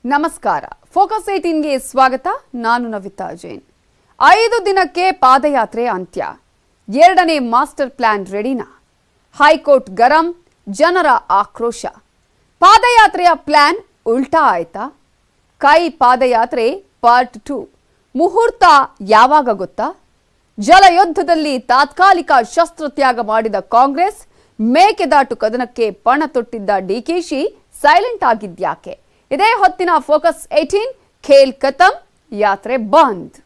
ನಮಸ್ಕಾರ ಫೋಕಸ್ ಏಟೀನ್ಗೆ ಸ್ವಾಗತ ನಾನು ನವಿತಾ ಜೈನ್ ಐದು ದಿನಕ್ಕೆ ಪಾದಯಾತ್ರೆ ಅಂತ್ಯ ಎರಡನೇ ಮಾಸ್ಟರ್ ಪ್ಲಾನ್ ರೆಡಿನಾ ಹೈಕೋರ್ಟ್ ಗರಂ ಜನರ ಆಕ್ರೋಶ ಪಾದಯಾತ್ರೆಯ ಪ್ಲಾನ್ ಉಲ್ಟಾ ಆಯ್ತಾ ಕೈ ಪಾದಯಾತ್ರೆ ಪಾರ್ಟ್ ಟು ಮುಹೂರ್ತ ಯಾವಾಗ ಗೊತ್ತಾ ಜಲಯುದ್ಧದಲ್ಲಿ ತಾತ್ಕಾಲಿಕ ಶಸ್ತ್ರತ್ಯಾಗ ಮಾಡಿದ ಕಾಂಗ್ರೆಸ್ ಮೇಕೆದಾಟು ಕದನಕ್ಕೆ ಪಣ ತೊಟ್ಟಿದ್ದ ಡಿಕೆಶಿ ಸೈಲೆಂಟ್ ಆಗಿದ್ಯಾಕೆ ಇದೇ ಹೊತ್ತಿನ ಫೋಕಸ್ ಏಟೀನ್ ಖೇಲ್ ಖತಮ್ ಯಾತ್ರೆ ಬಂದ್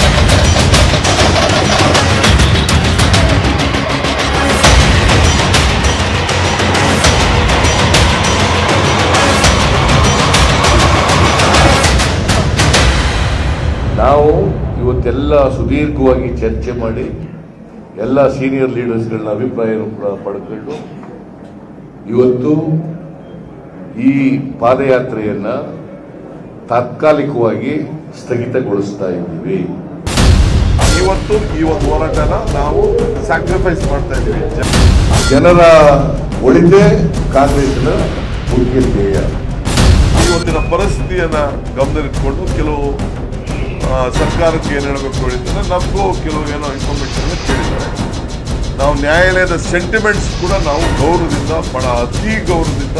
ನಾವು ಇವತ್ತೆಲ್ಲ ಸುದೀರ್ಘವಾಗಿ ಚರ್ಚೆ ಮಾಡಿ ಎಲ್ಲ ಸೀನಿಯರ್ ಲೀಡರ್ಸ್ಗಳನ್ನ ಅಭಿಪ್ರಾಯವನ್ನು ಕೂಡ ಪಡ್ಕೊಂಡು ಇವತ್ತು ಈ ಪಾದಯಾತ್ರೆಯನ್ನ ತಾತ್ಕಾಲಿಕವಾಗಿ ಸ್ಥಗಿತಗೊಳಿಸ್ತಾ ಇದ್ದೀವಿ ಇವತ್ತು ಈ ಒಂದು ಹೋರಾಟನ ನಾವು ಸ್ಯಾಕ್ರಿಫೈಸ್ ಮಾಡ್ತಾ ಇದ್ದೀವಿ ಜ- ಜನರ ಒಳಿತೇ ಕಾಂಗ್ರೆಸ್ನ ಮುಖ್ಯ ಧ್ಯೇಯ ಇವತ್ತಿನ ಪರಿಸ್ಥಿತಿಯನ್ನ ಗಮನದಲ್ಲಿಟ್ಕೊಂಡು ಕೆಲವು ಆ, ಸರ್ಕಾರಕ್ಕೆ ಏನು ಹೇಳಬೇಕು ಹೇಳಿದ್ರೆ ನಮಗೂ ಕೆಲವು ಏನೋ ಇನ್ಫಾರ್ಮೇಶನ್ ಕೇಳಿದ್ದಾರೆ ನಾವು ನ್ಯಾಯಾಲಯದ ಸೆಂಟಿಮೆಂಟ್ಸ್ ಕೂಡ ನಾವು ಗೌರವದಿಂದ ಬಹಳ ಅತಿ ಗೌರವದಿಂದ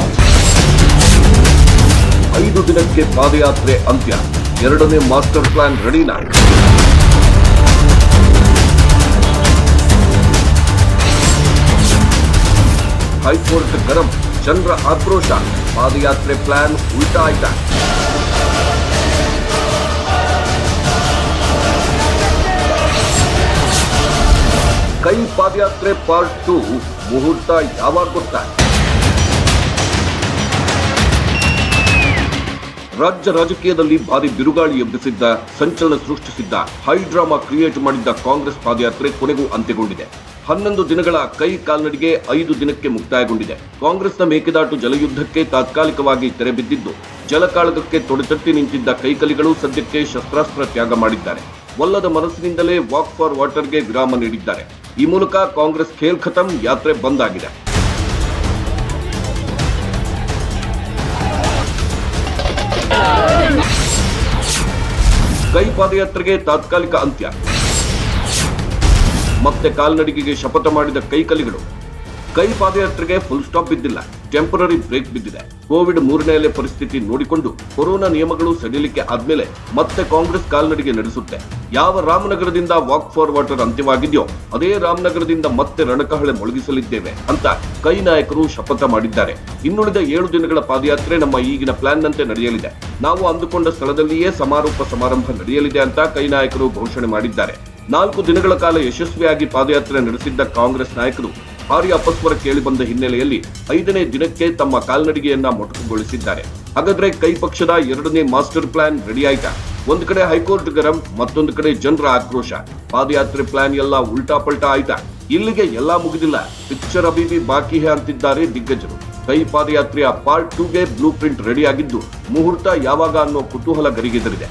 ಐದು ದಿನಕ್ಕೆ ಪಾದಯಾತ್ರೆ ಅಂತ್ಯ ಎರಡನೇ ಮಾಸ್ಟರ್ ಪ್ಲಾನ್ ರೆಡಿನಾ ಹೈಕೋರ್ಟ್ ಗರಂ ಜನರ ಆಕ್ರೋಶ ಪಾದಯಾತ್ರೆ ಪ್ಲಾನ್ ಉಲ್ಟಾ ಆಯ್ತಾ ಕೈ ಪಾದಯಾತ್ರೆ ಪಾರ್ಟ್ ಟು ಮುಹೂರ್ತ ಯಾವಾಗ ಗೊತ್ತಾ ರಾಜ್ಯ ರಾಜಕೀಯದಲ್ಲಿ ಭಾರಿ ಬಿರುಗಾಳಿ ಎಬ್ಬಿಸಿದ್ದ ಸಂಚಲನ ಸೃಷ್ಟಿಸಿದ್ದ ಹೈ ಡ್ರಾಮಾ ಕ್ರಿಯೇಟ್ ಮಾಡಿದ್ದ ಕಾಂಗ್ರೆಸ್ ಪಾದಯಾತ್ರೆ ಕೊನೆಗೂ ಅಂತ್ಯಗೊಂಡಿದೆ ಹನ್ನೊಂದು ದಿನಗಳ ಕೈ ಕಾಲ್ನಡಿಗೆ ಐದು ದಿನಕ್ಕೆ ಮುಕ್ತಾಯಗೊಂಡಿದೆ ಕಾಂಗ್ರೆಸ್ನ ಮೇಕೆದಾಟು ಜಲಯುದ್ಧಕ್ಕೆ ತಾತ್ಕಾಲಿಕವಾಗಿ ತೆರೆ ಬಿದ್ದಿದ್ದು ಜಲಕಾಳಗಕ್ಕೆ ತೊಡೆತಟ್ಟಿ ನಿಂತಿದ್ದ ಕೈಕಲಿಗಳು ಸದ್ಯಕ್ಕೆ ಶಸ್ತ್ರಾಸ್ತ್ರ ತ್ಯಾಗ ಮಾಡಿದ್ದಾರೆ ಒಲ್ಲದ ಮನಸ್ಸಿನಿಂದಲೇ ವಾಕ್ ಫಾರ್ ವಾಟರ್ಗೆ ವಿರಾಮ ನೀಡಿದ್ದಾರೆ ಈ ಮೂಲಕ ಕಾಂಗ್ರೆಸ್ ಖೇಲ್ ಖತಮ್ ಯಾತ್ರೆ ಬಂದ್ ಆಗಿದೆ ಕೈ ಪಾದಯಾತ್ರೆಗೆ ತಾತ್ಕಾಲಿಕ ಅಂತ್ಯ ಮತ್ತೆ ಕಾಲ್ನಡಿಗೆಗೆ ಶಪಥ ಮಾಡಿದ ಕೈಕಲಿಗಳು ಕೈ ಪಾದಯಾತ್ರೆಗೆ ಫುಲ್ ಸ್ಟಾಪ್ ಬಿದ್ದಿಲ್ಲ ಟೆಂಪರರಿ ಬ್ರೇಕ್ ಬಿದ್ದಿದೆ ಕೋವಿಡ್ ಮೂರನೇ ಅಲೆ ಪರಿಸ್ಥಿತಿ ನೋಡಿಕೊಂಡು ಕೊರೋನಾ ನಿಯಮಗಳು ಸಡಿಲಿಕೆ ಆದ್ಮೇಲೆ ಮತ್ತೆ ಕಾಂಗ್ರೆಸ್ ಕಾಲ್ನಡಿಗೆ ನಡೆಸುತ್ತೆ ಯಾವ ರಾಮನಗರದಿಂದ ವಾಕ್ ಫಾರ್ ವಾಟರ್ ಅಂತ್ಯವಾಗಿದೆಯೋ ಅದೇ ರಾಮನಗರದಿಂದ ಮತ್ತೆ ರಣಕಹಳೆ ಮೊಳಗಿಸಲಿದ್ದೇವೆ ಅಂತ ಕೈ ನಾಯಕರು ಶಪಥ ಮಾಡಿದ್ದಾರೆ ಇನ್ನುಳಿದ ಏಳು ದಿನಗಳ ಪಾದಯಾತ್ರೆ ನಮ್ಮ ಈಗಿನ ಪ್ಲಾನ್ನಂತೆ ನಡೆಯಲಿದೆ ನಾವು ಅಂದುಕೊಂಡ ಸ್ಥಳದಲ್ಲಿಯೇ ಸಮಾರೋಪ ಸಮಾರಂಭ ನಡೆಯಲಿದೆ ಅಂತ ಕೈ ನಾಯಕರು ಘೋಷಣೆ ಮಾಡಿದ್ದಾರೆ ನಾಲ್ಕು ದಿನಗಳ ಕಾಲ ಯಶಸ್ವಿಯಾಗಿ ಪಾದಯಾತ್ರೆ ನಡೆಸಿದ್ದ ಕಾಂಗ್ರೆಸ್ ನಾಯಕರು ಭಾರಿ ಅಪಸ್ವರ ಕೇಳಿಬಂದ ಹಿನ್ನೆಲೆಯಲ್ಲಿ ಐದನೇ ದಿನಕ್ಕೆ ತಮ್ಮ ಕಾಲ್ನಡಿಗೆಯನ್ನ ಮೊಟಕುಗೊಳಿಸಿದ್ದಾರೆ ಹಾಗಾದ್ರೆ ಕೈ ಪಕ್ಷದ ಎರಡನೇ ಮಾಸ್ಟರ್ ಪ್ಲಾನ್ ರೆಡಿ ಆಯ್ತಾ ಒಂದು ಕಡೆ ಹೈಕೋರ್ಟ್ ಗರಂ ಮತ್ತೊಂದು ಕಡೆ ಜನರ ಆಕ್ರೋಶ ಪಾದಯಾತ್ರೆ ಪ್ಲಾನ್ ಎಲ್ಲ ಉಲ್ಟಾ ಪಲ್ಟಾ ಆಯ್ತಾ ಇಲ್ಲಿಗೆ ಎಲ್ಲಾ ಮುಗಿದಿಲ್ಲ ಪಿಕ್ಚರ್ ಅಭಿವಿ ಬಾಕಿ ಹೇ ಅಂತಿದ್ದಾರೆ ದಿಗ್ಗಜರು ಕೈ ಪಾದಯಾತ್ರೆಯ ಪಾರ್ಟ್ ಟೂಗೆ ಬ್ಲೂ ಪ್ರಿಂಟ್ ರೆಡಿ ಆಗಿದ್ದು ಮುಹೂರ್ತ ಯಾವಾಗ ಅನ್ನೋ ಕುತೂಹಲ ಗರಿಗೆದರಿದೆ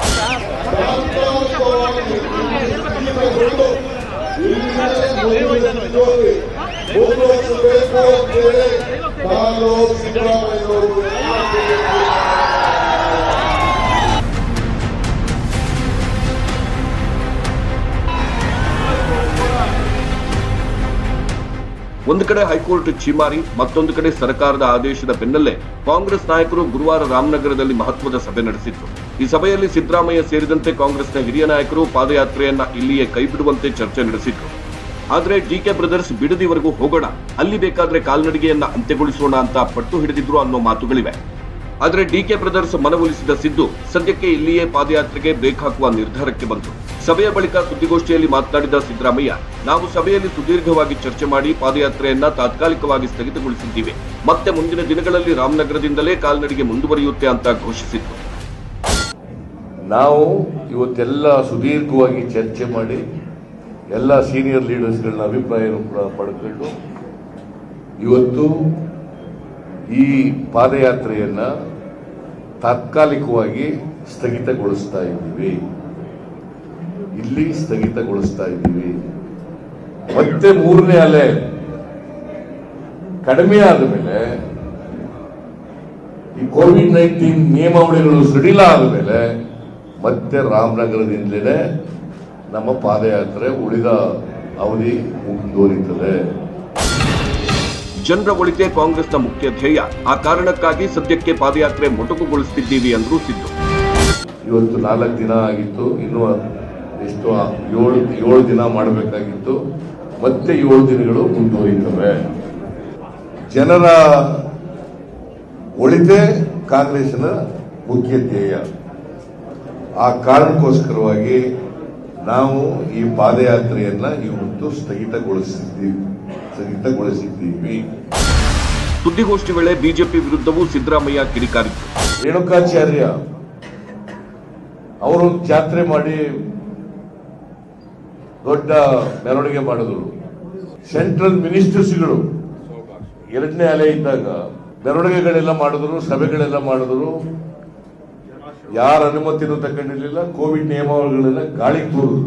ಒಂದು ಕಡೆ ಹೈಕೋರ್ಟ್ ಛೀಮಾರಿ ಮತ್ತೊಂದು ಕಡೆ ಸರ್ಕಾರದ ಆದೇಶದ ಬೆನ್ನಲ್ಲೇ ಕಾಂಗ್ರೆಸ್ ನಾಯಕರು ಗುರುವಾರ ರಾಮನಗರದಲ್ಲಿ ಮಹತ್ವದ ಸಭೆ ನಡೆಸಿದ್ರು ಈ ಸಭೆಯಲ್ಲಿ ಸಿದ್ದರಾಮಯ್ಯ ಸೇರಿದಂತೆ ಕಾಂಗ್ರೆಸ್ನ ಹಿರಿಯ ನಾಯಕರು ಪಾದಯಾತ್ರೆಯನ್ನ ಇಲ್ಲಿಯೇ ಕೈಬಿಡುವಂತೆ ಚರ್ಚೆ ನಡೆಸಿದ್ರು ಆದ್ರೆ ಡಿಕೆ ಬ್ರದರ್ಸ್ ಬಿಡದಿವರೆಗೂ ಹೋಗೋಣ ಅಲ್ಲಿ ಬೇಕಾದ್ರೆ ಕಾಲ್ನಡಿಗೆಯನ್ನ ಅಂತ್ಯಗೊಳಿಸೋಣ ಅಂತ ಪಟ್ಟು ಹಿಡಿದಿದ್ರು ಅನ್ನೋ ಮಾತುಗಳಿವೆ ಆದ್ರೆ ಡಿಕೆ ಬ್ರದರ್ಸ್ ಮನವೊಲಿಸಿದ ಸಿದ್ದು ಸದ್ಯಕ್ಕೆ ಇಲ್ಲಿಯೇ ಪಾದಯಾತ್ರೆಗೆ ಬ್ರೇಕ್ ಹಾಕುವ ನಿರ್ಧಾರಕ್ಕೆ ಬಂತು ಸಭೆಯ ಬಳಿಕ ಸುದ್ದಿಗೋಷ್ಠಿಯಲ್ಲಿ ಮಾತನಾಡಿದ ಸಿದ್ದರಾಮಯ್ಯ ನಾವು ಸಭೆಯಲ್ಲಿ ಸುದೀರ್ಘವಾಗಿ ಚರ್ಚೆ ಮಾಡಿ ಪಾದಯಾತ್ರೆಯನ್ನ ತಾತ್ಕಾಲಿಕವಾಗಿ ಸ್ಥಗಿತಗೊಳಿಸಿದ್ದೀವಿ ಮತ್ತೆ ಮುಂದಿನ ದಿನಗಳಲ್ಲಿ ರಾಮನಗರದಿಂದಲೇ ಕಾಲ್ನಡಿಗೆ ಮುಂದುವರಿಯುತ್ತೆ ಅಂತ ಘೋಷಿಸಿದ್ರು ನಾವು ಇವತ್ತೆಲ್ಲ ಸುದೀರ್ಘವಾಗಿ ಚರ್ಚೆ ಮಾಡಿ ಎಲ್ಲ ಸೀನಿಯರ್ ಲೀಡರ್ಸ್ಗಳನ್ನ ಅಭಿಪ್ರಾಯವನ್ನು ಕೂಡ ಪಡ್ಕೊಂಡು ಇವತ್ತು ಈ ಪಾದಯಾತ್ರೆಯನ್ನ ತಾತ್ಕಾಲಿಕವಾಗಿ ಸ್ಥಗಿತಗೊಳಿಸ್ತಾ ಇದ್ದೀವಿ ಇಲ್ಲಿ ಸ್ಥಗಿತಗೊಳಿಸ್ತಾ ಇದ್ದೀವಿ ಮತ್ತೆ ಮೂರನೇ ಅಲೆ ಕಡಿಮೆ ಆದ ಮೇಲೆ ಈ ಕೋವಿಡ್ ನೈನ್ಟೀನ್ ನಿಯಮಾವಳಿಗಳು ಸಡಿಲ ಆದಮೇಲೆ ಮತ್ತೆ ರಾಮನಗರದಿಂದಲೇ ನಮ್ಮ ಪಾದಯಾತ್ರೆ ಉಳಿದ ಅವಧಿ ಮುಂದುವರಿತದೆ ಜನರ ಒಳಿತೆ ಕಾಂಗ್ರೆಸ್ನ ಮುಖ್ಯ ಧ್ಯೇಯ ಆ ಕಾರಣಕ್ಕಾಗಿ ಸದ್ಯಕ್ಕೆ ಪಾದಯಾತ್ರೆ ಮೊಟಕುಗೊಳಿಸುತ್ತಿದ್ದೀವಿ ಅಂದ್ರು ಸಿದ್ದು ಇವತ್ತು ನಾಲ್ಕು ದಿನ ಆಗಿತ್ತು ಇನ್ನು ಎಷ್ಟು ಏಳು ಏಳು ದಿನ ಮಾಡಬೇಕಾಗಿತ್ತು ಮತ್ತೆ ಏಳು ದಿನಗಳು ಮುಂದುವರಿತವೆ ಜನರ ಒಳಿತೆ ಕಾಂಗ್ರೆಸ್ನ ಮುಖ್ಯ ಧ್ಯೇಯ ಆ ಕಾರಣಕ್ಕೋಸ್ಕರವಾಗಿ ನಾವು ಈ ಪಾದಯಾತ್ರೆಯನ್ನ ಇವತ್ತು ಸ್ಥಗಿತಗೊಳಿಸಿದ್ದೀವಿ ಸ್ಥಗಿತಗೊಳಿಸಿದ್ದೀವಿ ಸುದ್ದಿಗೋಷ್ಠಿ ವೇಳೆ ಬಿಜೆಪಿ ವಿರುದ್ಧವೂ ಸಿದ್ದರಾಮಯ್ಯ ಕಿಡಿಕಾರಿದ್ರು ರೇಣುಕಾಚಾರ್ಯ ಅವರು ಜಾತ್ರೆ ಮಾಡಿ ದೊಡ್ಡ ಮೆರವಣಿಗೆ ಮಾಡಿದ್ರು ಸೆಂಟ್ರಲ್ ಮಿನಿಸ್ಟರ್ಸ್ಗಳು ಎರಡನೇ ಅಲೆ ಇದ್ದಾಗ ಮೆರವಣಿಗೆಗಳೆಲ್ಲ ಮಾಡಿದ್ರು ಸಭೆಗಳೆಲ್ಲ ಮಾಡಿದ್ರು ಯಾರ ಅನುಮತಿನೂ ತಗೊಂಡಿರ್ಲಿಲ್ಲ ಕೋವಿಡ್ ನಿಯಮಾವಳಿಗಳೆಲ್ಲ ಗಾಳಿಗೆ ತೂರಿದ್ರು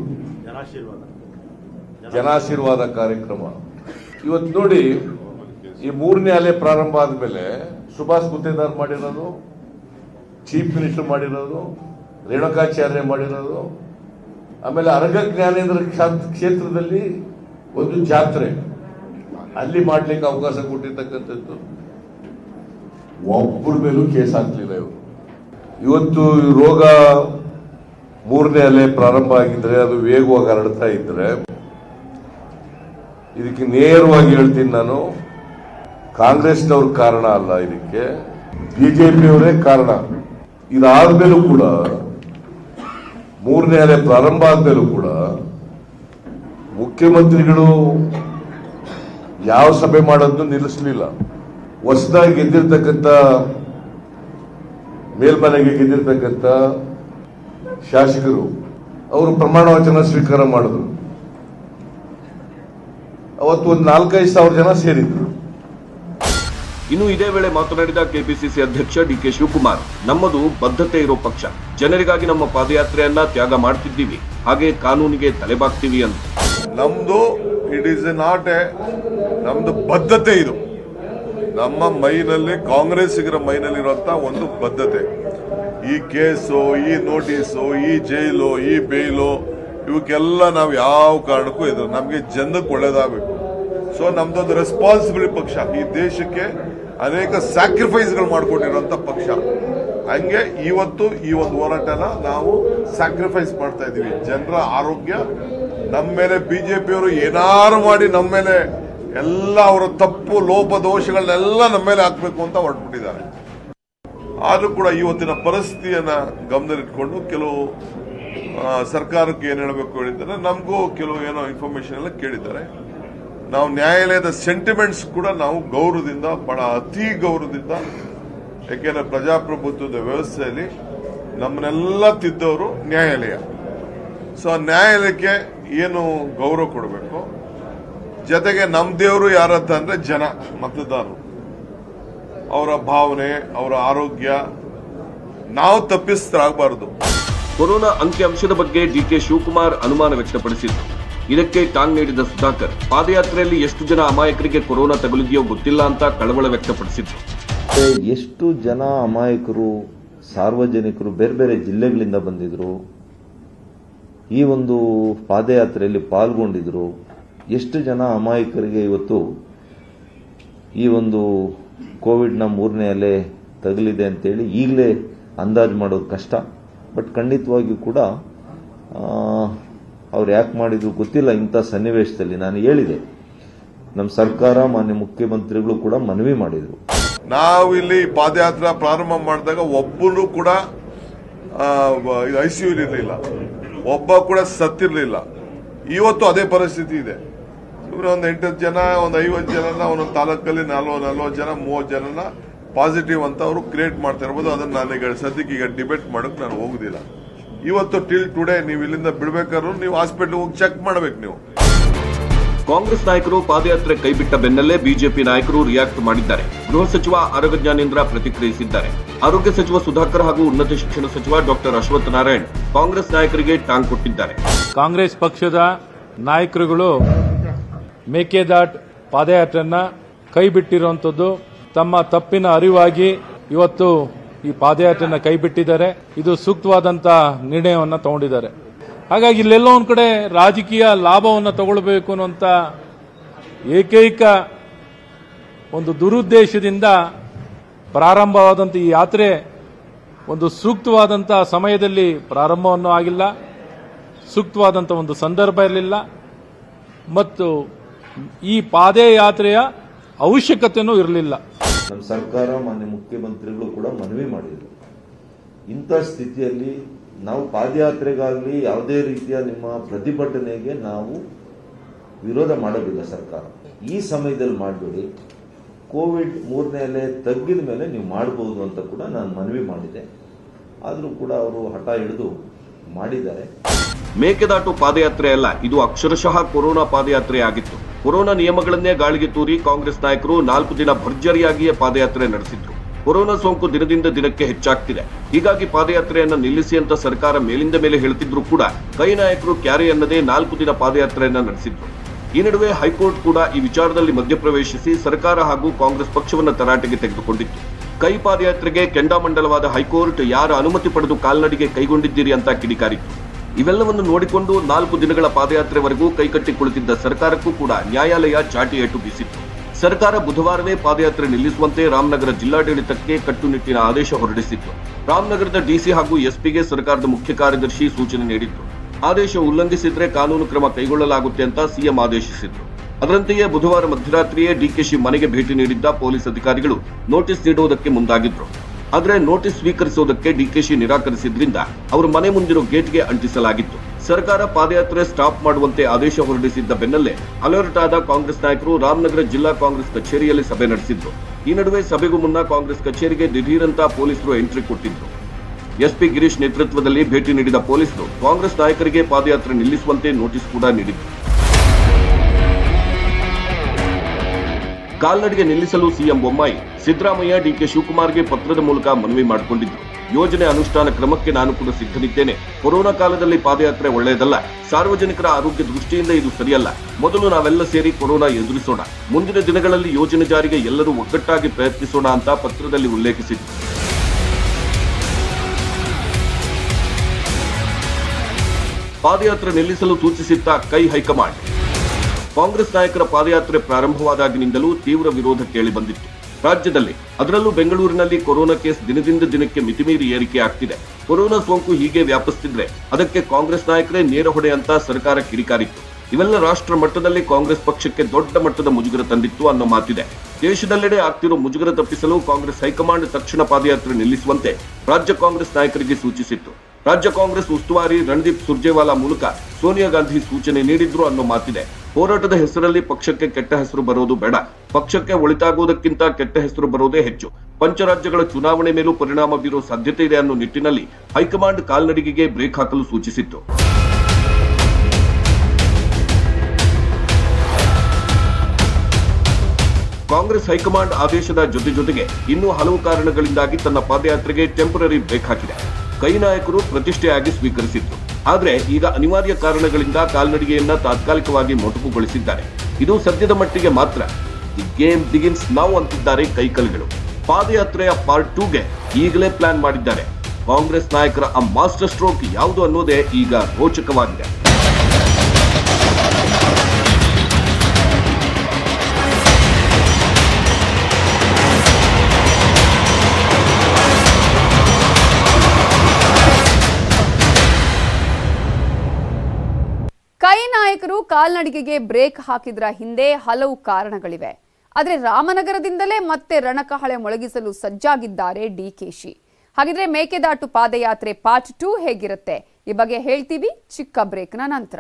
ಜನಾಶೀರ್ವಾದ ಕಾರ್ಯಕ್ರಮ ಇವತ್ತು ನೋಡಿ ಈ ಮೂರನೇ ಅಲೆ ಪ್ರಾರಂಭ ಆದ್ಮೇಲೆ ಸುಭಾಷ್ ಗುತ್ತೇದಾರ್ ಮಾಡಿರೋದು ಚೀಫ್ ಮಿನಿಸ್ಟರ್ ಮಾಡಿರೋದು ರೇಣುಕಾಚಾರ್ಯ ಮಾಡಿರೋದು ಆಮೇಲೆ ಅರಗ ಜ್ಞಾನೇಂದ್ರ ಕ್ಷಾ- ಕ್ಷೇತ್ರದಲ್ಲಿ ಒಂದು ಜಾತ್ರೆ ಅಲ್ಲಿ ಮಾಡ್ಲಿಕ್ಕೆ ಅವಕಾಶ ಕೊಟ್ಟಿರ್ತಕ್ಕಂಥದ್ದು ಒಬ್ಬರ ಮೇಲೂ ಕೇಸ್ ಹಾಕ್ಲಿಲ್ಲ ಇವರು ಇವತ್ತು ಈ ರೋಗ ಮೂರನೇ ಅಲೆ ಪ್ರಾರಂಭ ಆಗಿದ್ರೆ ಅದು ವೇಗವಾಗಿ ಹರಡ್ತಾ ಇದ್ರೆ ಇದಕ್ಕೆ ನೇರವಾಗಿ ಹೇಳ್ತೀನಿ ನಾನು ಕಾಂಗ್ರೆಸ್ನವ್ರ ಕಾರಣ ಅಲ್ಲ ಇದಕ್ಕೆ ಬಿಜೆಪಿಯವರೇ ಕಾರಣ ಇದಾದ್ಮೇಲೂ ಕೂಡ ಮೂರನೇ ಅಲೆ ಪ್ರಾರಂಭ ಆದ್ಮೇಲೂ ಕೂಡ ಮುಖ್ಯಮಂತ್ರಿಗಳು ಯಾವ ಸಭೆ ಮಾಡೋದನ್ನು ನಿಲ್ಲಿಸಲಿಲ್ಲ ಹೊಸದಾಗಿ ಗೆದ್ದಿರ್ತಕ್ಕಂಥ ಮೇಲ್ಮನೆಗೆ ಗೆದ್ದಿರ್ತಕ್ಕಂಥ ಶಾಸಕರು ಅವರು ಪ್ರಮಾಣ ವಚನ ಸ್ವೀಕಾರ ಮಾಡಿದ್ರು ಅವತ್ತು ಒಂದು ನಾಲ್ಕೈದು ಸಾವಿರ ಜನ ಸೇರಿದ್ರು ಇನ್ನು ಇದೇ ವೇಳೆ ಮಾತನಾಡಿದ ಕೆಪಿಸಿಸಿ ಅಧ್ಯಕ್ಷ ಡಿಕೆ ಶಿವಕುಮಾರ್ ನಮ್ಮದು ಬದ್ಧತೆ ಇರೋ ಪಕ್ಷ ಜನರಿಗಾಗಿ ನಮ್ಮ ಪಾದಯಾತ್ರೆಯನ್ನ ತ್ಯಾಗ ಮಾಡ್ತಿದ್ದೀವಿ ಹಾಗೆ ಕಾನೂನಿಗೆ ತಲೆಬಾಗ್ತೀವಿ ಅಂತ ನಮ್ದು ಇಟ್ ಈಸ್ ನಾಟ್ ಎ ನಮ್ದು ಬದ್ಧತೆ ಇದು ನಮ್ಮ ಮೈನಲ್ಲಿ ಕಾಂಗ್ರೆಸ್ಸಿಗರ ಮೈನಲ್ಲಿರುವಂತ ಒಂದು ಬದ್ಧತೆ ಈ ಕೇಸು ಈ ನೋಟಿಸು ಈ ಜೈಲು ಈ ಬೇಲು ಇವಕ್ಕೆಲ್ಲ ನಾವು ಯಾವ ಕಾರಣಕ್ಕೂ ಇದು ನಮಗೆ ಜನಕ್ಕೆ ಒಳ್ಳೇದಾಗಬೇಕು ಸೊ ನಮ್ದೊಂದು ರೆಸ್ಪಾನ್ಸಿಬಿಲಿಟಿ ಪಕ್ಷ ಈ ದೇಶಕ್ಕೆ ಅನೇಕ ಸ್ಯಾಕ್ರಿಫೈಸ್ಗಳು ಮಾಡ್ಕೊಂಡಿರುವಂತ ಪಕ್ಷ ಹಂಗೆ ಇವತ್ತು ಈ ಒಂದು ಹೋರಾಟನ ನಾವು ಸ್ಯಾಕ್ರಿಫೈಸ್ ಮಾಡ್ತಾ ಇದೀವಿ ಜನರ ಆರೋಗ್ಯ ನಮ್ಮ ಮೇಲೆ ಬಿಜೆಪಿಯವರು ಏನಾರು ಮಾಡಿ ನಮ್ಮ ಮೇಲೆ ಎಲ್ಲ ಅವರ ತಪ್ಪು ಲೋಪ ದೋಷಗಳನ್ನೆಲ್ಲ ನಮ್ಮ ಮೇಲೆ ಹಾಕ್ಬೇಕು ಅಂತ ಹೊರಟ್ಬಿಟ್ಟಿದ್ದಾರೆ ಆದ್ರೂ ಕೂಡ ಇವತ್ತಿನ ಪರಿಸ್ಥಿತಿಯನ್ನ ಗಮನದಲ್ಲಿಟ್ಕೊಂಡು ಕೆಲವು ಆ, ಸರ್ಕಾರಕ್ಕೆ ಏನ್ ಹೇಳಬೇಕು ಹೇಳಿದ್ದಾರೆ ನಮಗೂ ಕೆಲವು ಏನೋ ಇನ್ಫಾರ್ಮೇಶನ್ ಎಲ್ಲ ಕೇಳಿದ್ದಾರೆ ನಾವು ನ್ಯಾಯಾಲಯದ ಸೆಂಟಿಮೆಂಟ್ಸ್ ಕೂಡ ನಾವು ಗೌರವದಿಂದ ಬಹಳ ಅತಿ ಗೌರವದಿಂದ ಯಾಕೆಂದ್ರೆ ಪ್ರಜಾಪ್ರಭುತ್ವದ ವ್ಯವಸ್ಥೆಯಲ್ಲಿ ನಮ್ಮನ್ನೆಲ್ಲ ತಿದ್ದವರು ನ್ಯಾಯಾಲಯ ಸೊ ಆ ನ್ಯಾಯಾಲಯಕ್ಕೆ ಏನು ಗೌರವ ಕೊಡಬೇಕು ಜೊತೆಗೆ ನಮ್ಮ ದೇವರು ಯಾರಂತ ಅಂದ್ರೆ ಜನ ಮತದಾರರು ಅವರ ಭಾವನೆ ಅವರ ಆರೋಗ್ಯ ನಾವು ತಪ್ಪಿಸ್ತರಾಗಬಾರದು ಕೊರೋನಾ ಅಂಕಿಅಂಶದ ಬಗ್ಗೆ ಡಿಕೆ ಶಿವಕುಮಾರ್ ಅನುಮಾನ ವ್ಯಕ್ತಪಡಿಸಿದ್ರು ಇದಕ್ಕೆ ಟಾಂಗ್ ನೀಡಿದ ಸುಧಾಕರ್ ಪಾದಯಾತ್ರೆಯಲ್ಲಿ ಎಷ್ಟು ಜನ ಅಮಾಯಕರಿಗೆ ಕೊರೋನಾ ತಗುಲಿದೆಯೋ ಗೊತ್ತಿಲ್ಲ ಅಂತ ಕಳವಳ ವ್ಯಕ್ತಪಡಿಸಿದ್ರು ಮತ್ತೆ ಎಷ್ಟು ಜನ ಅಮಾಯಕರು ಸಾರ್ವಜನಿಕರು ಬೇರೆ ಬೇರೆ ಜಿಲ್ಲೆಗಳಿಂದ ಬಂದಿದ್ರು ಈ ಒಂದು ಪಾದಯಾತ್ರೆಯಲ್ಲಿ ಪಾಲ್ಗೊಂಡಿದ್ರು ಎಷ್ಟು ಜನ ಅಮಾಯಕರಿಗೆ ಇವತ್ತು ಈ ಒಂದು ಕೋವಿಡ್ನ ಮೂರನೇ ಅಲೆ ತಗಲಿದೆ ಅಂತೇಳಿ ಈಗಲೇ ಅಂದಾಜು ಮಾಡೋದು ಕಷ್ಟ ಬಟ್ ಖಂಡಿತವಾಗಿಯೂ ಕೂಡ ಅವ್ರು ಯಾಕೆ ಮಾಡಿದ್ರು ಗೊತ್ತಿಲ್ಲ ಇಂಥ ಸನ್ನಿವೇಶದಲ್ಲಿ ನಾನು ಹೇಳಿದೆ ನಮ್ಮ ಸರ್ಕಾರ ಮಾನ್ಯ ಮುಖ್ಯಮಂತ್ರಿಗಳು ಕೂಡ ಮನವಿ ಮಾಡಿದರು ನಾವು ಇಲ್ಲಿ ಪಾದಯಾತ್ರೆ ಪ್ರಾರಂಭ ಮಾಡಿದಾಗ ಒಬ್ಬನು ಕೂಡ ಐಸಿಯು ಇರಲಿಲ್ಲ ಒಬ್ಬ ಕೂಡ ಸತ್ತಿರ್ಲಿಲ್ಲ ಇವತ್ತು ಅದೇ ಪರಿಸ್ಥಿತಿ ಇದೆ ಇವರು ಒಂದು ಎಂಟತ್ತು ಜನ ಒಂದು ಐವತ್ತು ಜನನ ಒಂದೊಂದು ತಾಲೂಕಲ್ಲಿ ನಲ್ವ ನಲ್ವತ್ತು ಜನ ಮೂವತ್ತು ಜನನ ಪಾಸಿಟಿವ್ ಅಂತ ಅವರು ಕ್ರಿಯೇಟ್ ಮಾಡ್ತಾ ಇರ್ಬೋದು ಅದನ್ನ ನಾನೀಗ ಸದ್ಯಕ್ಕೆ ಈಗ ಡಿಬೇಟ್ ಮಾಡೋಕೆ ನಾನು ಹೋಗುದಿಲ್ಲ ಇವತ್ತು ಟಿಲ್ ಟುಡೇ ನೀವು ಇಲ್ಲಿಂದ ಬಿಡ್ಬೇಕಾದ್ರೂ ನೀವು ಹಾಸ್ಪಿಟಲ್ ಹೋಗಿ ಚೆಕ್ ಮಾಡ್ಬೇಕು ನೀವು ಕಾಂಗ್ರೆಸ್ ನಾಯಕರು ಪಾದಯಾತ್ರೆ ಕೈಬಿಟ್ಟ ಬೆನ್ನಲ್ಲೇ ಬಿಜೆಪಿ ನಾಯಕರು ರಿಯಾಕ್ಟ್ ಮಾಡಿದ್ದಾರೆ ಗೃಹ ಸಚಿವ ಆರಗ ಜ್ಞಾನೇಂದ್ರ ಪ್ರತಿಕ್ರಿಯಿಸಿದ್ದಾರೆ ಆರೋಗ್ಯ ಸಚಿವ ಸುಧಾಕರ್ ಹಾಗೂ ಉನ್ನತ ಶಿಕ್ಷಣ ಸಚಿವ ಡಾಕ್ಟರ್ ಅಶ್ವಥ್ ನಾರಾಯಣ್ ಕಾಂಗ್ರೆಸ್ ನಾಯಕರಿಗೆ ಟಾಂಗ್ ಕೊಟ್ಟಿದ್ದಾರೆ ಕಾಂಗ್ರೆಸ್ ಪಕ್ಷದ ನಾಯಕರುಗಳು ಮೇಕೆದಾಟ್ ಪಾದಯಾತ್ರೆಯನ್ನ ಕೈ ಬಿಟ್ಟಿರುವಂಥದ್ದು ತಮ್ಮ ತಪ್ಪಿನ ಅರಿವಾಗಿ ಇವತ್ತು ಈ ಪಾದಯಾತ್ರೆನ ಕೈಬಿಟ್ಟಿದ್ದಾರೆ ಇದು ಸೂಕ್ತವಾದಂಥ ನಿರ್ಣಯವನ್ನು ತಗೊಂಡಿದ್ದಾರೆ ಹಾಗಾಗಿ ಇಲ್ಲೆಲ್ಲೋ ಒಂದು ಕಡೆ ರಾಜಕೀಯ ಲಾಭವನ್ನು ತಗೊಳ್ಬೇಕು ಅನ್ನುವಂಥ ಏಕೈಕ ಒಂದು ದುರುದ್ದೇಶದಿಂದ ಪ್ರಾರಂಭವಾದಂಥ ಈ ಯಾತ್ರೆ ಒಂದು ಸೂಕ್ತವಾದಂಥ ಸಮಯದಲ್ಲಿ ಪ್ರಾರಂಭವನ್ನು ಆಗಿಲ್ಲ ಸೂಕ್ತವಾದಂಥ ಒಂದು ಸಂದರ್ಭ ಇರಲಿಲ್ಲ ಮತ್ತು ಈ ಪಾದಯಾತ್ರೆಯ ಅವಶ್ಯಕತೆಯೂ ಇರಲಿಲ್ಲ ನಮ್ಮ ಸರ್ಕಾರ ಮಾನ್ಯ ಮುಖ್ಯಮಂತ್ರಿಗಳು ಕೂಡ ಮನವಿ ಮಾಡಿದರು ಇಂಥ ಸ್ಥಿತಿಯಲ್ಲಿ ನಾವು ಪಾದಯಾತ್ರೆಗಾಗಲಿ ಯಾವುದೇ ರೀತಿಯ ನಿಮ್ಮ ಪ್ರತಿಭಟನೆಗೆ ನಾವು ವಿರೋಧ ಮಾಡೋದಿಲ್ಲ ಸರ್ಕಾರ ಈ ಸಮಯದಲ್ಲಿ ಮಾಡಬೇಡಿ ಕೋವಿಡ್ ಮೂರನೇ ಅಲೆ ತಗ್ಗಿದ ಮೇಲೆ ನೀವು ಮಾಡ್ಬೋದು ಅಂತ ಕೂಡ ನಾನು ಮನವಿ ಮಾಡಿದೆ ಆದರೂ ಕೂಡ ಅವರು ಹಠ ಹಿಡಿದು ಮಾಡಿದ್ದಾರೆ ಮೇಕೆದಾಟು ಪಾದಯಾತ್ರೆ ಅಲ್ಲ ಇದು ಅಕ್ಷರಶಃ ಕೊರೋನಾ ಪಾದಯಾತ್ರೆ ಆಗಿತ್ತು ಕೊರೋನಾ ನಿಯಮಗಳನ್ನೇ ಗಾಳಿಗೆ ತೂರಿ ಕಾಂಗ್ರೆಸ್ ನಾಯಕರು ನಾಲ್ಕು ದಿನ ಭರ್ಜರಿಯಾಗಿಯೇ ಪಾದಯಾತ್ರೆ ನಡೆಸಿದ್ರು ಕೊರೋನಾ ಸೋಂಕು ದಿನದಿಂದ ದಿನಕ್ಕೆ ಹೆಚ್ಚಾಗ್ತಿದೆ ಹೀಗಾಗಿ ಪಾದಯಾತ್ರೆಯನ್ನ ನಿಲ್ಲಿಸಿ ಅಂತ ಸರ್ಕಾರ ಮೇಲಿಂದ ಮೇಲೆ ಹೇಳ್ತಿದ್ರು ಕೂಡ ಕೈ ನಾಯಕರು ಕ್ಯಾರೆ ಅನ್ನದೇ ನಾಲ್ಕು ದಿನ ಪಾದಯಾತ್ರೆಯನ್ನ ನಡೆಸಿದ್ರು ಈ ನಡುವೆ ಹೈಕೋರ್ಟ್ ಕೂಡ ಈ ವಿಚಾರದಲ್ಲಿ ಮಧ್ಯಪ್ರವೇಶಿಸಿ ಸರ್ಕಾರ ಹಾಗೂ ಕಾಂಗ್ರೆಸ್ ಪಕ್ಷವನ್ನ ತರಾಟೆಗೆ ತೆಗೆದುಕೊಂಡಿತ್ತು ಕೈ ಪಾದಯಾತ್ರೆಗೆ ಕೆಂಡಾಮಂಡಲವಾದ ಹೈಕೋರ್ಟ್ ಯಾರ ಅನುಮತಿ ಪಡೆದು ಕಾಲ್ನಡಿಗೆ ಕೈಗೊಂಡಿದ್ದೀರಿ ಅಂತ ಕಿಡಿಕಾರಿತ್ತು ಇವೆಲ್ಲವನ್ನು ನೋಡಿಕೊಂಡು ನಾಲ್ಕು ದಿನಗಳ ಪಾದಯಾತ್ರೆವರೆಗೂ ಕೈಕಟ್ಟಿ ಕುಳಿತಿದ್ದ ಸರ್ಕಾರಕ್ಕೂ ಕೂಡ ನ್ಯಾಯಾಲಯ ಚಾಟಿ ಏಟು ಬೀಸಿತ್ತು ಸರ್ಕಾರ ಬುಧವಾರವೇ ಪಾದಯಾತ್ರೆ ನಿಲ್ಲಿಸುವಂತೆ ರಾಮನಗರ ಜಿಲ್ಲಾಡಳಿತಕ್ಕೆ ಕಟ್ಟುನಿಟ್ಟಿನ ಆದೇಶ ಹೊರಡಿಸಿತ್ತು ರಾಮನಗರದ ಡಿಸಿ ಹಾಗೂ ಎಸ್ಪಿಗೆ ಸರ್ಕಾರದ ಮುಖ್ಯ ಕಾರ್ಯದರ್ಶಿ ಸೂಚನೆ ನೀಡಿತ್ತು ಆದೇಶ ಉಲ್ಲಂಘಿಸಿದ್ರೆ ಕಾನೂನು ಕ್ರಮ ಕೈಗೊಳ್ಳಲಾಗುತ್ತೆ ಅಂತ ಸಿಎಂ ಆದೇಶಿಸಿದ್ರು ಅದರಂತೆಯೇ ಬುಧವಾರ ಮಧ್ಯರಾತ್ರಿಯೇ ಡಿಕೆಶಿ ಮನೆಗೆ ಭೇಟಿ ನೀಡಿದ್ದ ಪೊಲೀಸ್ ಅಧಿಕಾರಿಗಳು ನೋಟಿಸ್ ನೀಡುವುದಕ್ಕೆ ಮುಂದಾಗಿದ್ರು ಆದರೆ ನೋಟಿಸ್ ಸ್ವೀಕರಿಸುವುದಕ್ಕೆ ಡಿಕೆಶಿ ನಿರಾಕರಿಸಿದ್ರಿಂದ ಅವರ ಮನೆ ಮುಂದಿರೋ ಗೇಟ್ಗೆ ಅಂಟಿಸಲಾಗಿತ್ತು ಸರ್ಕಾರ ಪಾದಯಾತ್ರೆ ಸ್ಟಾಪ್ ಮಾಡುವಂತೆ ಆದೇಶ ಹೊರಡಿಸಿದ್ದ ಬೆನ್ನಲ್ಲೇ ಅಲರ್ಟ್ ಆದ ಕಾಂಗ್ರೆಸ್ ನಾಯಕರು ರಾಮನಗರ ಜಿಲ್ಲಾ ಕಾಂಗ್ರೆಸ್ ಕಚೇರಿಯಲ್ಲಿ ಸಭೆ ನಡೆಸಿದ್ರು ಈ ನಡುವೆ ಸಭೆಗೂ ಮುನ್ನ ಕಾಂಗ್ರೆಸ್ ಕಚೇರಿಗೆ ದಿಢೀರಂತ ಪೊಲೀಸರು ಎಂಟ್ರಿ ಕೊಟ್ಟಿದ್ರು ಎಸ್ಪಿ ಗಿರೀಶ್ ನೇತೃತ್ವದಲ್ಲಿ ಭೇಟಿ ನೀಡಿದ ಪೊಲೀಸರು ಕಾಂಗ್ರೆಸ್ ನಾಯಕರಿಗೆ ಪಾದಯಾತ್ರೆ ನಿಲ್ಲಿಸುವಂತೆ ನೋಟಿಸ್ ಕೂಡ ನೀಡಿದ್ರು ಕಾಲ್ನಡಿಗೆ ನಿಲ್ಲಿಸಲು ಸಿಎಂ ಬೊಮ್ಮಾಯಿ ಸಿದ್ದರಾಮಯ್ಯ ಡಿಕೆ ಶಿವಕುಮಾರ್ಗೆ ಪತ್ರದ ಮೂಲಕ ಮನವಿ ಮಾಡಿಕೊಂಡಿದ್ರು ಯೋಜನೆ ಅನುಷ್ಠಾನ ಕ್ರಮಕ್ಕೆ ನಾನು ಕೂಡ ಸಿದ್ಧನಿದ್ದೇನೆ ಕೊರೋನಾ ಕಾಲದಲ್ಲಿ ಪಾದಯಾತ್ರೆ ಒಳ್ಳೆಯದಲ್ಲ ಸಾರ್ವಜನಿಕರ ಆರೋಗ್ಯ ದೃಷ್ಟಿಯಿಂದ ಇದು ಸರಿಯಲ್ಲ ಮೊದಲು ನಾವೆಲ್ಲ ಸೇರಿ ಕೊರೋನಾ ಎದುರಿಸೋಣ ಮುಂದಿನ ದಿನಗಳಲ್ಲಿ ಯೋಜನೆ ಜಾರಿಗೆ ಎಲ್ಲರೂ ಒಗ್ಗಟ್ಟಾಗಿ ಪ್ರಯತ್ನಿಸೋಣ ಅಂತ ಪತ್ರದಲ್ಲಿ ಉಲ್ಲೇಖಿಸಿದ್ರು ಪಾದಯಾತ್ರೆ ನಿಲ್ಲಿಸಲು ಸೂಚಿಸಿತ್ತ ಕೈ ಹೈಕಮಾಂಡ್ ಕಾಂಗ್ರೆಸ್ ನಾಯಕರ ಪಾದಯಾತ್ರೆ ಪ್ರಾರಂಭವಾದಾಗಿನಿಂದಲೂ ತೀವ್ರ ವಿರೋಧ ಕೇಳಿಬಂದಿತ್ತು ರಾಜ್ಯದಲ್ಲಿ ಅದರಲ್ಲೂ ಬೆಂಗಳೂರಿನಲ್ಲಿ ಕೊರೋನಾ ಕೇಸ್ ದಿನದಿಂದ ದಿನಕ್ಕೆ ಮಿತಿಮೀರಿ ಏರಿಕೆ ಆಗ್ತಿದೆ ಕೊರೋನಾ ಸೋಂಕು ಹೀಗೆ ವ್ಯಾಪಿಸ್ತಿದ್ರೆ ಅದಕ್ಕೆ ಕಾಂಗ್ರೆಸ್ ನಾಯಕರೇ ನೇರ ಹೊಣೆ ಅಂತ ಸರ್ಕಾರ ಕಿಡಿಕಾರಿತ್ತು ಇವೆಲ್ಲ ರಾಷ್ಟ್ರ ಮಟ್ಟದಲ್ಲಿ ಕಾಂಗ್ರೆಸ್ ಪಕ್ಷಕ್ಕೆ ದೊಡ್ಡ ಮಟ್ಟದ ಮುಜುಗರ ತಂದಿತ್ತು ಅನ್ನೋ ಮಾತಿದೆ ದೇಶದೆಲ್ಲೆಡೆ ಆಗ್ತಿರೋ ಮುಜುಗರ ತಪ್ಪಿಸಲು ಕಾಂಗ್ರೆಸ್ ಹೈಕಮಾಂಡ್ ತಕ್ಷಣ ಪಾದಯಾತ್ರೆ ನಿಲ್ಲಿಸುವಂತೆ ರಾಜ್ಯ ಕಾಂಗ್ರೆಸ್ ನಾಯಕರಿಗೆ ಸೂಚಿಸಿತ್ತು ರಾಜ್ಯ ಕಾಂಗ್ರೆಸ್ ಉಸ್ತುವಾರಿ ರಣದೀಪ್ ಸುರ್ಜೇವಾಲಾ ಮೂಲಕ ಸೋನಿಯಾ ಗಾಂಧಿ ಸೂಚನೆ ನೀಡಿದ್ರು ಅನ್ನೋ ಮಾತಿದೆ ಹೋರಾಟದ ಹೆಸರಲ್ಲಿ ಪಕ್ಷಕ್ಕೆ ಕೆಟ್ಟ ಹೆಸರು ಬರೋದು ಬೇಡ ಪಕ್ಷಕ್ಕೆ ಒಳಿತಾಗುವುದಕ್ಕಿಂತ ಕೆಟ್ಟ ಹೆಸರು ಬರೋದೇ ಹೆಚ್ಚು ಪಂಚರಾಜ್ಯಗಳ ಚುನಾವಣೆ ಮೇಲೂ ಪರಿಣಾಮ ಬೀರೋ ಸಾಧ್ಯತೆ ಇದೆ ಅನ್ನೋ ನಿಟ್ಟಿನಲ್ಲಿ ಹೈಕಮಾಂಡ್ ಕಾಲ್ನಡಿಗೆಗೆ ಬ್ರೇಕ್ ಹಾಕಲು ಸೂಚಿಸಿತ್ತು ಕಾಂಗ್ರೆಸ್ ಹೈಕಮಾಂಡ್ ಆದೇಶದ ಜೊತೆ ಜೊತೆಗೆ ಇನ್ನೂ ಹಲವು ಕಾರಣಗಳಿಂದಾಗಿ ತನ್ನ ಪಾದಯಾತ್ರೆಗೆ ಟೆಂಪರರಿ ಬ್ರೇಕ್ ಹಾಕಿದೆ ಕೈ ನಾಯಕರು ಪ್ರತಿಷ್ಠೆಯಾಗಿ ಸ್ವೀಕರಿಸಿದ್ರು ಆದ್ರೆ ಈಗ ಅನಿವಾರ್ಯ ಕಾರಣಗಳಿಂದ ಕಾಲ್ನಡಿಗೆಯನ್ನ ತಾತ್ಕಾಲಿಕವಾಗಿ ಮೊಟಕುಗೊಳಿಸಿದ್ದಾರೆ ಇದು ಸದ್ಯದ ಮಟ್ಟಿಗೆ ಮಾತ್ರ ದಿ ಗೇಮ್ ಬಿಗಿನ್ಸ್ ನಾವು ಅಂತಿದ್ದಾರೆ ಕೈಕಲ್ಗಳು ಪಾದಯಾತ್ರೆಯ ಪಾರ್ಟ್ ಟೂಗೆ ಈಗಲೇ ಪ್ಲಾನ್ ಮಾಡಿದ್ದಾರೆ ಕಾಂಗ್ರೆಸ್ ನಾಯಕರ ಆ ಮಾಸ್ಟರ್ ಸ್ಟ್ರೋಕ್ ಯಾವುದು ಅನ್ನೋದೇ ಈಗ ರೋಚಕವಾಗಿದೆ ಕೈ ನಾಯಕರು ಕಾಲ್ನಡಿಗೆಗೆ ಬ್ರೇಕ್ ಹಾಕಿದ್ರ ಹಿಂದೆ ಹಲವು ಕಾರಣಗಳಿವೆ ಆದರೆ ರಾಮನಗರದಿಂದಲೇ ಮತ್ತೆ ರಣಕಹಳೆ ಮೊಳಗಿಸಲು ಸಜ್ಜಾಗಿದ್ದಾರೆ ಡಿಕೆಶಿ ಹಾಗಿದ್ರೆ ಮೇಕೆದಾಟು ಪಾದಯಾತ್ರೆ ಪಾರ್ಟ್ ಟೂ ಹೇಗಿರುತ್ತೆ ಈ ಬಗ್ಗೆ ಹೇಳ್ತೀವಿ ಚಿಕ್ಕ ಬ್ರೇಕ್ನ ನಂತರ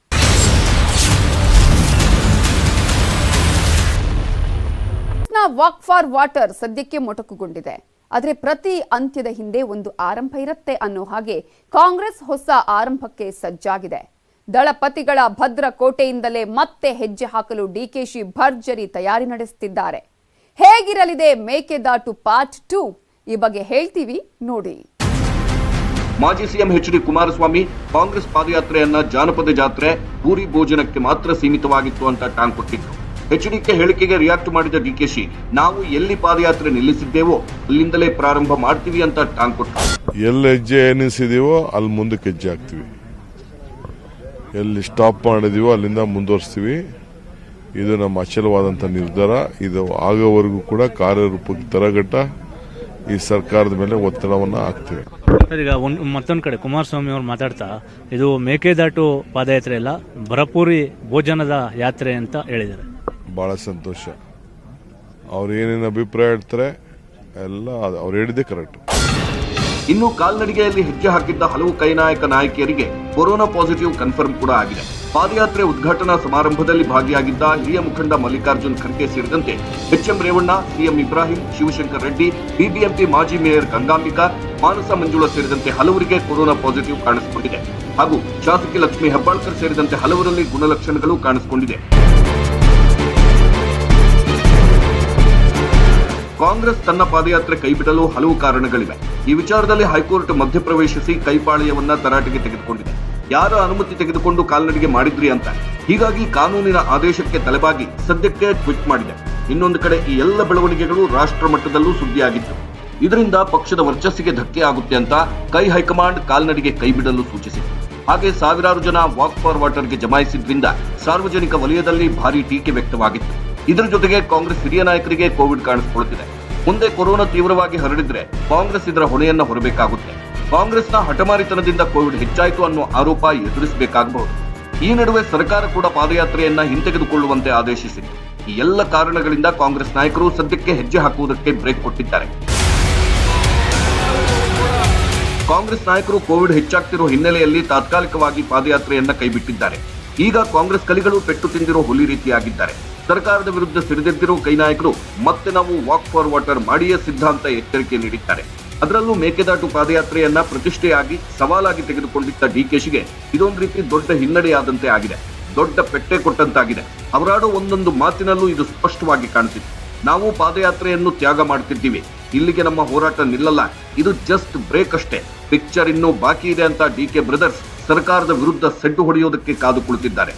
ವಾಕ್ ಫಾರ್ ವಾಟರ್ ಸದ್ಯಕ್ಕೆ ಮೊಟಕುಗೊಂಡಿದೆ ಆದರೆ ಪ್ರತಿ ಅಂತ್ಯದ ಹಿಂದೆ ಒಂದು ಆರಂಭ ಇರುತ್ತೆ ಅನ್ನೋ ಹಾಗೆ ಕಾಂಗ್ರೆಸ್ ಹೊಸ ಆರಂಭಕ್ಕೆ ಸಜ್ಜಾಗಿದೆ ದಳಪತಿಗಳ ಭದ್ರ ಕೋಟೆಯಿಂದಲೇ ಮತ್ತೆ ಹೆಜ್ಜೆ ಹಾಕಲು ಡಿಕೆಶಿ ಭರ್ಜರಿ ತಯಾರಿ ನಡೆಸುತ್ತಿದ್ದಾರೆ ಹೇಗಿರಲಿದೆ ಮೇಕೆದಾಟು ಪಾರ್ಟ್ ಟೂ ಈ ಬಗ್ಗೆ ಹೇಳ್ತೀವಿ ನೋಡಿ ಮಾಜಿ CM H D Kumaraswamy Congress ಪಾದಯಾತ್ರೆಯನ್ನ ಜಾನಪದ ಜಾತ್ರೆ ಪೂರಿ ಭೋಜನಕ್ಕೆ ಮಾತ್ರ ಸೀಮಿತವಾಗಿತ್ತು ಅಂತ ಟಾಂಗ್ ಕೊಟ್ಟಿದ್ರು ಎಚ್ಡಿಕೆ ಹೇಳಿಕೆಗೆ ರಿಯಾಕ್ಟ್ ಮಾಡಿದ ಡಿಕೆಶಿ ನಾವು ಎಲ್ಲಿ ಪಾದಯಾತ್ರೆ ನಿಲ್ಲಿಸಿದ್ದೇವೋ ಅಲ್ಲಿಂದಲೇ ಪ್ರಾರಂಭ ಮಾಡ್ತೀವಿ ಅಂತ ಟಾಂಗ್ ಕೊಟ್ಟರು ಎಲ್ಲಿ ಹೆಜ್ಜೆ ಎನಿಸಿದೀವೋ ಅಲ್ಲಿ ಮುಂದಕ್ಕೆ ಹೆಜ್ಜೆ ಹಾಕ್ತೀವಿ ಎಲ್ಲಿ ಸ್ಟಾಪ್ ಮಾಡಿದೀವೋ ಅಲ್ಲಿಂದ ಮುಂದುವರಿಸ್ತೀವಿ ಇದು ನಮ್ಮ ಅಚಲವಾದಂಥ ನಿರ್ಧಾರ ಇದು ಆಗೋವರೆಗೂ ಕೂಡ ಕಾರ್ಯರೂಪಕ್ಕೆ ತರಗಟ್ಟ ಈ ಸರ್ಕಾರದ ಮೇಲೆ ಒತ್ತಡವನ್ನು ಹಾಕ್ತೀವಿ ಸರ್ ಈಗ ಒಂದ್ ಮತ್ತೊಂದು ಕಡೆ ಕುಮಾರಸ್ವಾಮಿ ಅವರು ಮಾತಾಡ್ತಾ ಇದು ಮೇಕೆದಾಟು ಪಾದಯಾತ್ರೆ ಅಲ್ಲ ಭರಪೂರಿ ಭೋಜನದ ಯಾತ್ರೆ ಅಂತ ಹೇಳಿದ್ದಾರೆ ಭಾಳ ಸಂತೋಷ ಅವ್ರು ಏನೇನು ಅಭಿಪ್ರಾಯ ಹೇಳ್ತಾರೆ ಎಲ್ಲ ಅದು ಅವ್ರು ಹೇಳಿದ್ದೆ ಕರೆಕ್ಟ್ ಇನ್ನು ಕಾಲ್ನಡಿಗೆಯಲ್ಲಿ ಹೆಜ್ಜೆ ಹಾಕಿದ್ದ ಹಲವು ಕೈನಾಯಕ ನಾಯಕಿಯರಿಗೆ ಕೊರೋನಾ ಪಾಸಿಟಿವ್ ಕನ್ಫರ್ಮ್ ಕೂಡ ಆಗಿದೆ ಪಾದಯಾತ್ರೆ ಉದ್ಘಾಟನಾ ಸಮಾರಂಭದಲ್ಲಿ ಭಾಗಿಯಾಗಿದ್ದ ಹಿರಿಯ ಮುಖಂಡ ಮಲ್ಲಿಕಾರ್ಜುನ್ ಖರ್ಗೆ ಸೇರಿದಂತೆ HM Revanna CM Ibrahim Shivshankar Reddy BBMP ಮಾಜಿ ಮೇಯರ್ ಗಂಗಾಂಬಿಕಾ ಮಾನಸ ಮಂಜುಳಾ ಸೇರಿದಂತೆ ಹಲವರಿಗೆ ಕೊರೋನಾ ಪಾಸಿಟಿವ್ ಕಾಣಿಸಿಕೊಂಡಿದೆ ಹಾಗೂ ಶಾಸಕಿ ಲಕ್ಷ್ಮೀ ಹೆಬ್ಬಾಳ್ಕರ್ ಸೇರಿದಂತೆ ಹಲವರಲ್ಲಿ ಗುಣಲಕ್ಷಣಗಳು ಕಾಣಿಸಿಕೊಂಡಿದೆ ಕಾಂಗ್ರೆಸ್ ತನ್ನ ಪಾದಯಾತ್ರೆ ಕೈಬಿಡಲು ಹಲವು ಕಾರಣಗಳಿವೆ ಈ ವಿಚಾರದಲ್ಲಿ ಹೈಕೋರ್ಟ್ ಮಧ್ಯಪ್ರವೇಶಿಸಿ ಕೈಪಾಳ್ಯವನ್ನ ತರಾಟೆಗೆ ತೆಗೆದುಕೊಂಡಿದೆ ಯಾರ ಅನುಮತಿ ತೆಗೆದುಕೊಂಡು ಕಾಲ್ನಡಿಗೆ ಮಾಡಿದ್ರಿ ಅಂತ ಹೀಗಾಗಿ ಕಾನೂನಿನ ಆದೇಶಕ್ಕೆ ತಲೆಬಾಗಿ ಸದ್ಯಕ್ಕೆ ಟ್ವೀಟ್ ಮಾಡಿದೆ ಇನ್ನೊಂದು ಕಡೆ ಈ ಎಲ್ಲ ಬೆಳವಣಿಗೆಗಳು ರಾಷ್ಟ್ರ ಮಟ್ಟದಲ್ಲೂ ಸುದ್ದಿಯಾಗಿತ್ತು ಇದರಿಂದ ಪಕ್ಷದ ವರ್ಚಸ್ಸಿಗೆ ಧಕ್ಕೆ ಆಗುತ್ತೆ ಅಂತ ಕೈ ಹೈಕಮಾಂಡ್ ಕಾಲ್ನಡಿಗೆ ಕೈಬಿಡಲು ಸೂಚಿಸಿದೆ ಹಾಗೆ ಸಾವಿರಾರು ಜನ ವಾಕ್ ಫಾರ್ ವಾಟರ್ಗೆ ಜಮಾಯಿಸಿದ್ರಿಂದ ಸಾರ್ವಜನಿಕ ವಲಯದಲ್ಲಿ ಭಾರಿ ಟೀಕೆ ವ್ಯಕ್ತವಾಗಿತ್ತು ಇದರ ಜೊತೆಗೆ ಕಾಂಗ್ರೆಸ್ ಹಿರಿಯ ನಾಯಕರಿಗೆ ಕೋವಿಡ್ ಕಾಣಿಸಿಕೊಳ್ಳುತ್ತಿದೆ ಮುಂದೆ ಕೊರೋನಾ ತೀವ್ರವಾಗಿ ಹರಡಿದ್ರೆ ಕಾಂಗ್ರೆಸ್ ಇದರ ಹೊಣೆಯನ್ನ ಹೊರಬೇಕಾಗುತ್ತೆ ಕಾಂಗ್ರೆಸ್ನ ಹಠಮಾರಿತನದಿಂದ ಕೋವಿಡ್ ಹೆಚ್ಚಾಯಿತು ಅನ್ನೋ ಆರೋಪ ಎದುರಿಸಬೇಕಾಗಬಹುದು ಈ ನಡುವೆ ಸರ್ಕಾರ ಕೂಡ ಪಾದಯಾತ್ರೆಯನ್ನ ಹಿಂತೆಗೆದುಕೊಳ್ಳುವಂತೆ ಆದೇಶಿಸಿದೆ ಈ ಎಲ್ಲ ಕಾರಣಗಳಿಂದ ಕಾಂಗ್ರೆಸ್ ನಾಯಕರು ಸದ್ಯಕ್ಕೆ ಹೆಜ್ಜೆ ಹಾಕುವುದಕ್ಕೆ ಬ್ರೇಕ್ ಕೊಟ್ಟಿದ್ದಾರೆ ಕಾಂಗ್ರೆಸ್ ನಾಯಕರು ಕೋವಿಡ್ ಹೆಚ್ಚಾಗ್ತಿರೋ ಹಿನ್ನೆಲೆಯಲ್ಲಿ ತಾತ್ಕಾಲಿಕವಾಗಿ ಪಾದಯಾತ್ರೆಯನ್ನ ಕೈಬಿಟ್ಟಿದ್ದಾರೆ ಈಗ ಕಾಂಗ್ರೆಸ್ ಕಲಿಗಳು ಪೆಟ್ಟು ತಿಂದಿರೋ ಹುಲಿ ರೀತಿಯಾಗಿದ್ದಾರೆ ಸರ್ಕಾರದ ವಿರುದ್ಧ ಸಿಡಿದೆದ್ದಿರೋ ಕೈ ನಾಯಕರು ಮತ್ತೆ ನಾವು ವಾಕ್ ಫಾರ್ ವಾಟರ್ ಮಾಡಿಯೇ ಸಿದ್ಧಾಂತ ಎಚ್ಚರಿಕೆ ನೀಡಿದ್ದಾರೆ ಅದರಲ್ಲೂ ಮೇಕೆದಾಟು ಪಾದಯಾತ್ರೆಯನ್ನ ಪ್ರತಿಷ್ಠೆಯಾಗಿ ಸವಾಲಾಗಿ ತೆಗೆದುಕೊಂಡಿದ್ದ ಡಿಕೆಶಿಗೆ ಇದೊಂದು ರೀತಿ ದೊಡ್ಡ ಹಿನ್ನಡೆಯಾದಂತೆ ಆಗಿದೆ ದೊಡ್ಡ ಪೆಟ್ಟೆ ಕೊಟ್ಟಂತಾಗಿದೆ ಅವರಾಡೋ ಒಂದೊಂದು ಮಾತಿನಲ್ಲೂ ಇದು ಸ್ಪಷ್ಟವಾಗಿ ಕಾಣ್ತಿದೆ ನಾವು ಪಾದಯಾತ್ರೆಯನ್ನು ತ್ಯಾಗ ಮಾಡ್ತಿದ್ದೀವಿ ಇಲ್ಲಿಗೆ ನಮ್ಮ ಹೋರಾಟ ನಿಲ್ಲಲ್ಲ ಇದು ಜಸ್ಟ್ ಬ್ರೇಕ್ ಅಷ್ಟೇ ಪಿಕ್ಚರ್ ಇನ್ನೂ ಬಾಕಿ ಇದೆ ಅಂತ ಡಿ ಕೆ ಬ್ರದರ್ಸ್ ಸರ್ಕಾರದ ವಿರುದ್ಧ ಸೆಡ್ಡು ಹೊಡೆಯೋದಕ್ಕೆ ಕಾದು ಕುಳಿತಿದ್ದಾರೆ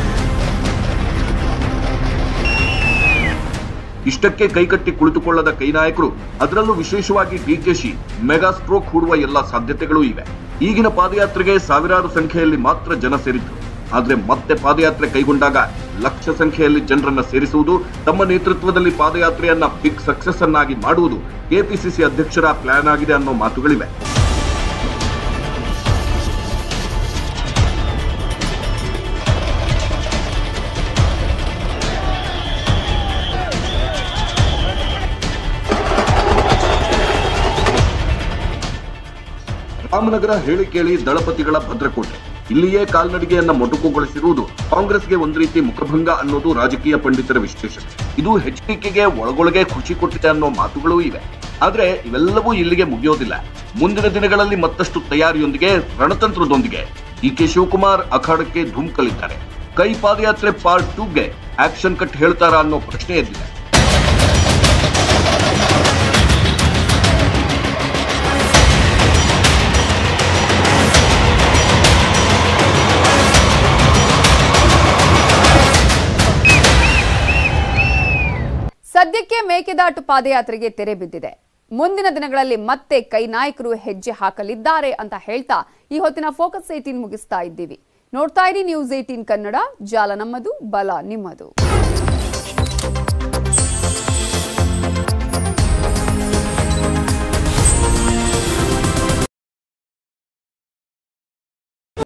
ಇಷ್ಟಕ್ಕೆ ಕೈಕಟ್ಟಿ ಕುಳಿತುಕೊಳ್ಳದ ಕೈ ನಾಯಕರು ಅದರಲ್ಲೂ ವಿಶೇಷವಾಗಿ ಡಿಕೆಶಿ ಮೆಗಾ ಸ್ಟ್ರೋಕ್ ಹೂಡುವ ಎಲ್ಲ ಸಾಧ್ಯತೆಗಳೂ ಇವೆ ಈಗಿನ ಪಾದಯಾತ್ರೆಗೆ ಸಾವಿರಾರು ಸಂಖ್ಯೆಯಲ್ಲಿ ಮಾತ್ರ ಜನ ಸೇರಿದ್ರು ಆದ್ರೆ ಮತ್ತೆ ಪಾದಯಾತ್ರೆ ಕೈಗೊಂಡಾಗ ಲಕ್ಷ ಸಂಖ್ಯೆಯಲ್ಲಿ ಜನರನ್ನ ಸೇರಿಸುವುದು ತಮ್ಮ ನೇತೃತ್ವದಲ್ಲಿ ಪಾದಯಾತ್ರೆಯನ್ನ ಬಿಗ್ ಸಕ್ಸಸ್ ಅನ್ನಾಗಿ ಮಾಡುವುದು ಕೆಪಿಸಿಸಿ ಅಧ್ಯಕ್ಷರ ಪ್ಲಾನ್ ಆಗಿದೆ ಅನ್ನೋ ಮಾತುಗಳಿವೆ ರಾಮನಗರ ಹೇಳಿ ಕೇಳಿ ದಳಪತಿಗಳ ಭದ್ರಕೋಟೆ ಇಲ್ಲಿಯೇ ಕಾಲ್ನಡಿಗೆಯನ್ನ ಮೊಟಕುಗೊಳಿಸಿರುವುದು ಕಾಂಗ್ರೆಸ್ಗೆ ಒಂದು ರೀತಿ ಮುಖಭಂಗ ಅನ್ನೋದು ರಾಜಕೀಯ ಪಂಡಿತರ ವಿಶ್ಲೇಷಣೆ ಇದು ಎಚ್ಡಿಕೆಗೆ ಒಳಗೊಳಗೆ ಖುಷಿ ಕೊಟ್ಟಿದೆ ಅನ್ನೋ ಮಾತುಗಳೂ ಇವೆ ಆದ್ರೆ ಇವೆಲ್ಲವೂ ಇಲ್ಲಿಗೆ ಮುಗಿಯೋದಿಲ್ಲ ಮುಂದಿನ ದಿನಗಳಲ್ಲಿ ಮತ್ತಷ್ಟು ತಯಾರಿಯೊಂದಿಗೆ ರಣತಂತ್ರದೊಂದಿಗೆ ಡಿ ಕೆ ಶಿವಕುಮಾರ್ ಅಖಾಡಕ್ಕೆ ಧುಮ್ಕಲಿದ್ದಾರೆ ಕೈ ಪಾದಯಾತ್ರೆ ಪಾರ್ಟ್ ಟೂಗೆ ಆಕ್ಷನ್ ಕಟ್ ಹೇಳ್ತಾರಾ ಅನ್ನೋ ಪ್ರಶ್ನೆ ಎದ್ದಿದೆ ಸದ್ಯಕ್ಕೆ ಮೇಕೆದಾಟು ಪಾದಯಾತ್ರೆಗೆ ತೆರೆ ಬಿದ್ದಿದೆ ಮುಂದಿನ ದಿನಗಳಲ್ಲಿ ಮತ್ತೆ ಕೈ ನಾಯಕರು ಹೆಜ್ಜೆ ಹಾಕಲಿದ್ದಾರೆ ಅಂತ ಹೇಳ್ತಾ ಈ ಹೊತ್ತಿನ ಫೋಕಸ್ ಏಟೀನ್ ಮುಗಿಸ್ತಾ ಇದ್ದೀವಿ ನೋಡ್ತಾ ಇರಿ ನ್ಯೂಸ್ ಏಟೀನ್ ಕನ್ನಡ ಜಾಲ ನಮ್ಮದು ಬಲ ನಿಮ್ಮದು